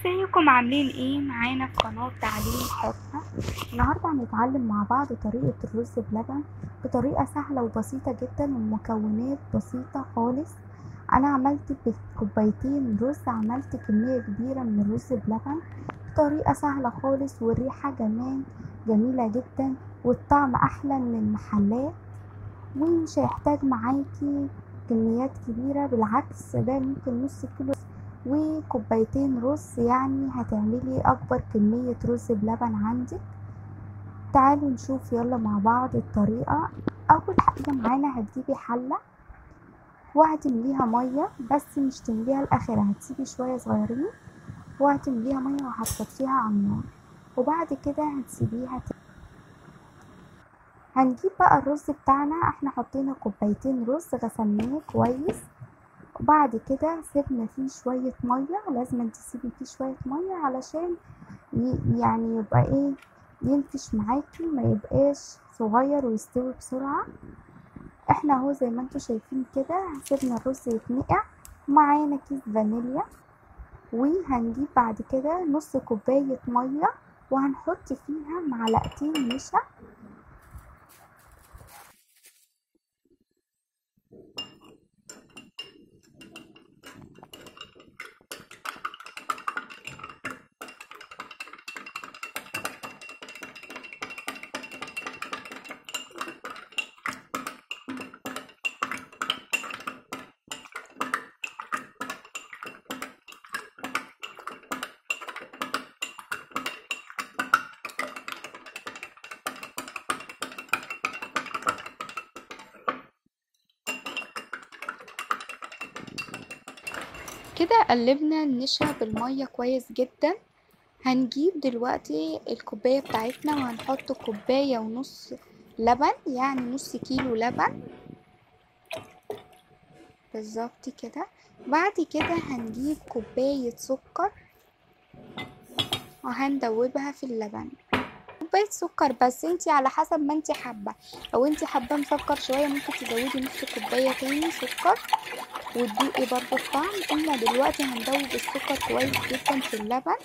ازيكم عاملين ايه معانا في قناة تعليم حرفة النهاردة هنتعلم مع بعض طريقة الرز بلبن بطريقة سهلة وبسيطة جدا ومكونات بسيطة خالص انا عملت بكوبايتين رز عملت كمية كبيرة من الرز بلبن بطريقة سهلة خالص والريحة كمان جميلة جدا والطعم احلى من المحلات ومش هيحتاج معاكي كميات كبيرة بالعكس ده ممكن نص كيلو وكوبايتين رز يعني هتعملي اكبر كمية رز بلبن عندك تعالوا نشوف يلا مع بعض الطريقة اول حاجة معانا هتجيبي حلة وهتمليها مية بس مش تمليها الاخر هتسيبي شوية صغيرين وهتمليها مية وهتحطيها على النار وبعد كده هتسيبيها ت... هنجيب بقى الرز بتاعنا احنا حطينا كوبايتين رز غسلناه كويس وبعد كده سيبنا فيه شوية مية لازم تسيبي فيه شوية مية علشان يعني يبقى ايه ينفش معاكي ما يبقاش صغير ويستوي بسرعة احنا اهو زي ما انتوا شايفين كده سيبنا الرز يتنقع معانا كيس فانيليا وهنجيب بعد كده نص كوباية مية وهنحط فيها معلقتين نشا كده قلبنا النشا بالمية كويس جدا هنجيب دلوقتي الكوباية بتاعتنا وهنحط كوباية ونص لبن يعني نص كيلو لبن بالظبط كده بعد كده هنجيب كوباية سكر وهندوبها في اللبن كوباية سكر بس انتي على حسب ما انتي حابة لو انتي حابة مسكر شوية ممكن تزودي نص كوباية تاني سكر وتدوقي برضو الطعم احنا دلوقتي هندوب السكر كويس جدا في اللبن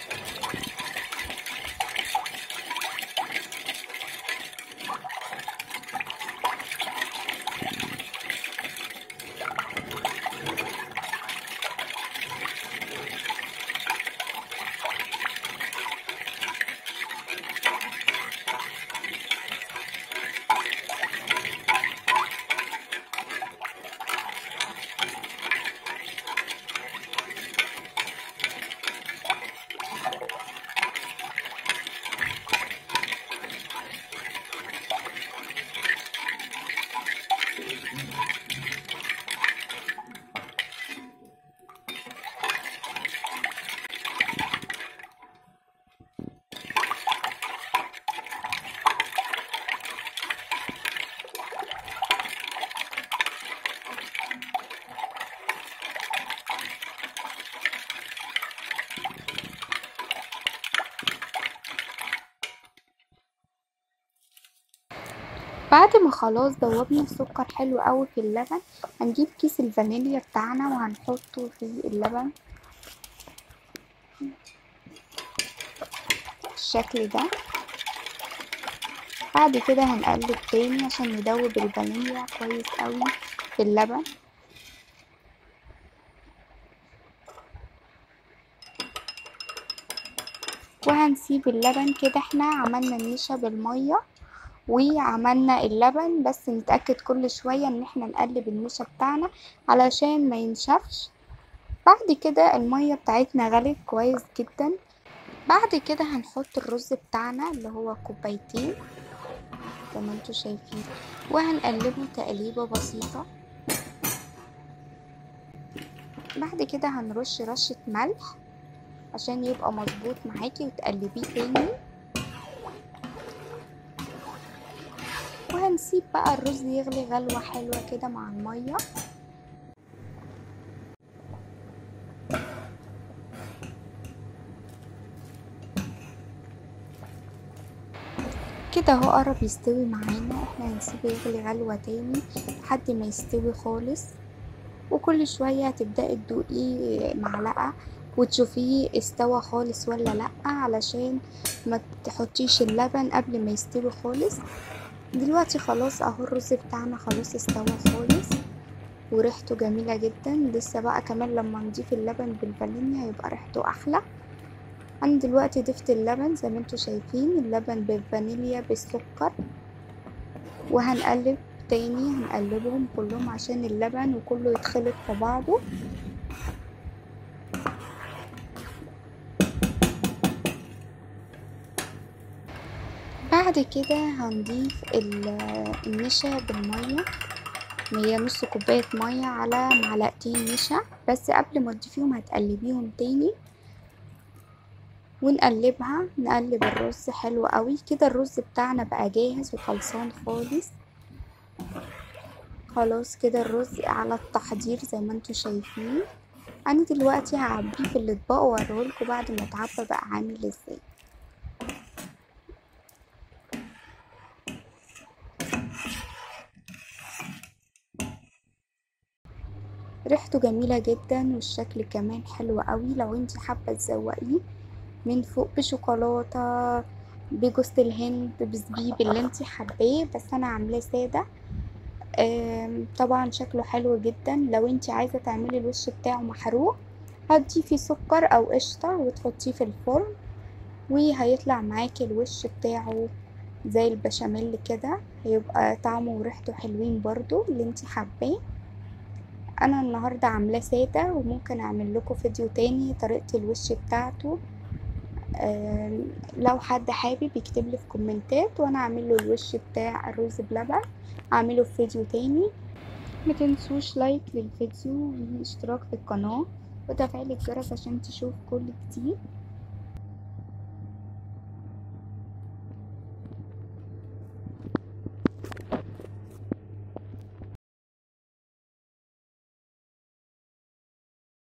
بعد ما خلاص دوبنا السكر حلو قوي في اللبن هنجيب كيس الفانيليا بتاعنا وهنحطه في اللبن بالشكل ده بعد كده هنقلب تاني عشان ندوب الفانيليا كويس قوي في اللبن وهنسيب اللبن كده احنا عملنا النشا بالميه وعملنا اللبن بس نتأكد كل شوية ان احنا نقلب النشا بتاعنا علشان ما ينشفش بعد كده المية بتاعتنا غلت كويس جدا بعد كده هنحط الرز بتاعنا اللي هو كوبايتين زي ما انتوا شايفين وهنقلبه تقليبة بسيطة بعد كده هنرش رشة ملح عشان يبقى مظبوط معاكي وتقلبيه تاني وهنسيب بقى الرز يغلي غلوة حلوة كده مع المية كده اهو قرب يستوي معانا احنا هنسيبه يغلي غلوة تاني لحد ما يستوي خالص وكل شوية هتبدأي تدوقي معلقة وتشوفيه استوى خالص ولا لا علشان ما تحطيش اللبن قبل ما يستوي خالص دلوقتي خلاص اهو الرز بتاعنا خلاص استوى خالص وريحته جميلة جدا لسه بقى كمان لما نضيف اللبن بالفانيليا هيبقى ريحته احلى انا دلوقتي ضفت اللبن زي ما انتوا شايفين اللبن بالفانيليا بالسكر وهنقلب تاني هنقلبهم كلهم عشان اللبن وكله يتخلط في بعضه بعد كده هنضيف النشا بالمية هي نص كوباية مية على معلقتين نشا بس قبل ما تضيفيهم هتقلبيهم تاني ونقلبها نقلب الرز حلو قوي كده الرز بتاعنا بقى جاهز وخلصان خالص خلاص كده الرز على التحضير زي ما انتوا شايفين انا دلوقتي هعبيه في الاطباق واوريهولكوا بعد ما اتعبى بقى عامل ازاي ريحته جميلة جدا والشكل كمان حلو قوي لو انت حابة تزوقيه من فوق بشوكولاتة بجوز الهند بزبيب اللي انت حباه بس انا عاملاه سادة طبعا شكله حلو جدا لو انت عايزة تعملي الوش بتاعه محروق هتضيفي سكر او قشطة وتحطيه في الفرن وهيطلع معاكي الوش بتاعه زي البشاميل كده هيبقى طعمه وريحته حلوين برضو اللي انت حباه انا النهاردة عاملاه سادة وممكن اعمل لكم فيديو تاني طريقة الوش بتاعته أه لو حد حابب يكتب لي في كومنتات وانا اعمل له الوش بتاع الرز بلبن اعمله في فيديو تاني ما تنسوش لايك للفيديو واشتراك في القناة وتفعيل الجرس عشان تشوف كل جديد